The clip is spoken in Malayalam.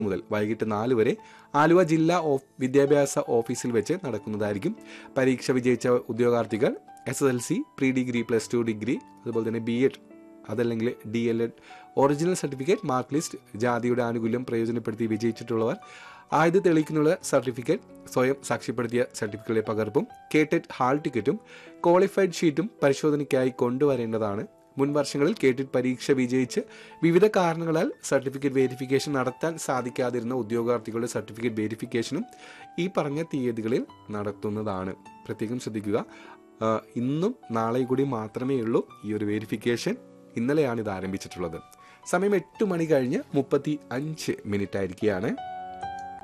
മുതൽ വൈകിട്ട് നാല് വരെ ആലുവ ജില്ലാ ഓഫ് വിദ്യാഭ്യാസ ഓഫീസിൽ വെച്ച് നടക്കുന്നതായിരിക്കും പരീക്ഷ വിജയിച്ച ഉദ്യോഗാർത്ഥികൾ S S L C pre degree plus two degree അതുപോലെ തന്നെ ബി എഡ് അതല്ലെങ്കിൽ D El Ed original certificate mark list ജാതിയുടെ ആനുകൂല്യം പ്രയോജനപ്പെടുത്തി വിജയിച്ചിട്ടുള്ളവർ ആയത് തെളിയിക്കുന്നുള്ള സർട്ടിഫിക്കറ്റ് സ്വയം സാക്ഷ്യപ്പെടുത്തിയ സർട്ടിഫിക്കറ്റിലെ പകർപ്പും കേട്ടറ്റ് ഹാൾ ടിക്കറ്റും ക്വാളിഫൈഡ് ഷീറ്റും പരിശോധനയ്ക്കായി കൊണ്ടുവരേണ്ടതാണ് മുൻ വർഷങ്ങളിൽ കേട്ടിട്ട് പരീക്ഷ വിജയിച്ച് വിവിധ കാരണങ്ങളാൽ സർട്ടിഫിക്കറ്റ് വെരിഫിക്കേഷൻ നടത്താൻ സാധിക്കാതിരുന്ന ഉദ്യോഗാർത്ഥികളുടെ സർട്ടിഫിക്കറ്റ് വെരിഫിക്കേഷനും ഈ പറഞ്ഞ തീയതികളിൽ നടത്തുന്നതാണ് പ്രത്യേകം ശ്രദ്ധിക്കുക ആ, ഇന്നും നാളെയും കൂടി മാത്രമേ ഉള്ളൂ ഈ ഒരു വെരിഫിക്കേഷൻ ഇന്നലെയാണ് ഇത് ആരംഭിച്ചിട്ടുള്ളത് സമയം എട്ട് മണി കഴിഞ്ഞ് മുപ്പത്തി അഞ്ച് മിനിറ്റ് ആയിരിക്കുകയാണ്